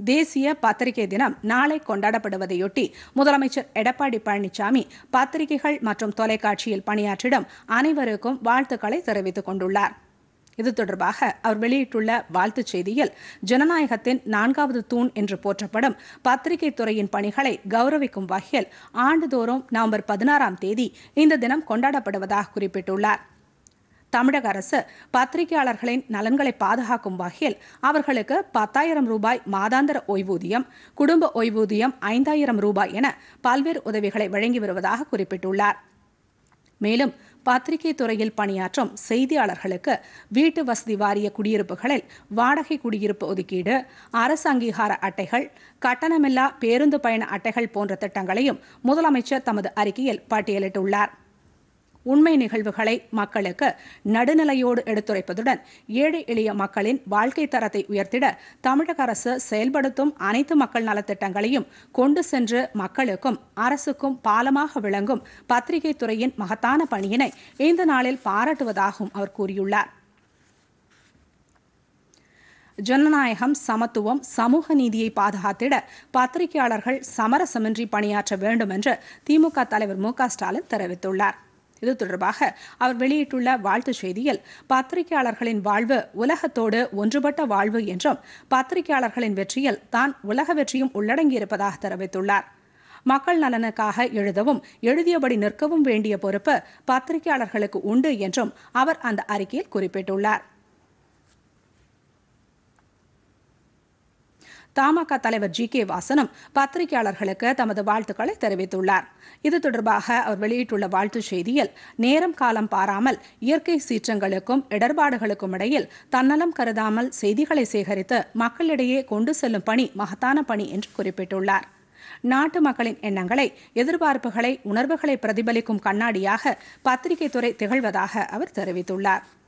தேசிய பத்திரிகை தினம் நாளை கொண்டாடப்படுவதையொட்டி முதலமைச்சர் எடப்பாடி பழனிசாமி பத்திரிகைகள் மற்றும் தொலைக்காட்சியில் பணியாற்றிடும் அனைவருக்கும் வாழ்த்துக்களை தெரிவித்துக் கொண்டுள்ளார் இது தொடர்பாக அவர் வெளியிட்டுள்ள வாழ்த்துச் செய்தியில் ஜனநாயகத்தின் நான்காவது தூண் என்று போற்றப்படும் பத்திரிகை துறையின் பணிகளை கௌரவிக்கும் வகையில் ஆண்டுதோறும் நவம்பர் பதினாறாம் தேதி இந்த தினம் கொண்டாடப்படுவதாக குறிப்பிட்டுள்ளார் தமிழக அரசு பத்திரிகையாளர்களின் நலன்களை பாதுகாக்கும் வகையில் அவர்களுக்கு பத்தாயிரம் ரூபாய் மாதாந்திர ஓய்வூதியம் குடும்ப ஓய்வூதியம் ஐந்தாயிரம் ரூபாய் என பல்வேறு உதவிகளை வழங்கி வருவதாக குறிப்பிட்டுள்ளார் மேலும் பத்திரிகை துறையில் பணியாற்றும் செய்தியாளர்களுக்கு வீட்டு வசதி வாரிய குடியிருப்புகளில் வாடகை குடியிருப்பு ஒதுக்கீடு அரசு அங்கீகார அட்டைகள் கட்டணமில்லா பேருந்து பயண அட்டைகள் போன்ற திட்டங்களையும் முதலமைச்சர் தமது அறிக்கையில் பட்டியலிட்டுள்ளார் உண்மை நிகழ்வுகளை மக்களுக்கு நடுநிலையோடு எடுத்துரைப்பதுடன் ஏழை எளிய மக்களின் வாழ்க்கை தரத்தை உயர்த்திட தமிழக அரசு செயல்படுத்தும் அனைத்து மக்கள் நலத்திட்டங்களையும் கொண்டு சென்று மக்களுக்கும் அரசுக்கும் பாலமாக விளங்கும் பத்திரிகை துறையின் மகத்தான பணியினை இந்த நாளில் பாராட்டுவதாகவும் அவர் கூறியுள்ளார் ஜனநாயகம் சமத்துவம் சமூக நீதியை பாதுகாத்திட பத்திரிகையாளர்கள் சமரசமின்றி பணியாற்ற வேண்டும் என்று திமுக தலைவர் மு ஸ்டாலின் தெரிவித்துள்ளார் இது தொடர்பாக அவர் வெளியிட்டுள்ள வாழ்த்துச் செய்தியில் பத்திரிகையாளர்களின் வாழ்வு உலகத்தோடு ஒன்றுபட்ட வாழ்வு என்றும் பத்திரிகையாளர்களின் வெற்றியில் தான் உலக வெற்றியும் உள்ளடங்கியிருப்பதாக தெரிவித்துள்ளார் மக்கள் நலனுக்காக எழுதவும் எழுதியபடி நிற்கவும் வேண்டிய பொறுப்பு பத்திரிகையாளர்களுக்கு உண்டு என்றும் அவர் அந்த அறிக்கையில் குறிப்பிட்டுள்ளார் தமாக தலைவர் ஜி கே வாசனும் பத்திரிகையாளர்களுக்கு தமது வாழ்த்துக்களை தெரிவித்துள்ளார் இது தொடர்பாக அவர் வெளியிட்டுள்ள வாழ்த்துச் செய்தியில் நேரம் காலம் பாராமல் இயற்கை சீற்றங்களுக்கும் இடர்பாடுகளுக்கும் இடையில் தன்னலம் கருதாமல் செய்திகளை சேகரித்து மக்களிடையே கொண்டு செல்லும் பணி மகத்தான பணி என்று குறிப்பிட்டுள்ளார் நாட்டு மக்களின் எண்ணங்களை எதிர்பார்ப்புகளை உணர்வுகளை பிரதிபலிக்கும் கண்ணாடியாக பத்திரிகை துறை திகழ்வதாக அவர் தெரிவித்துள்ளார்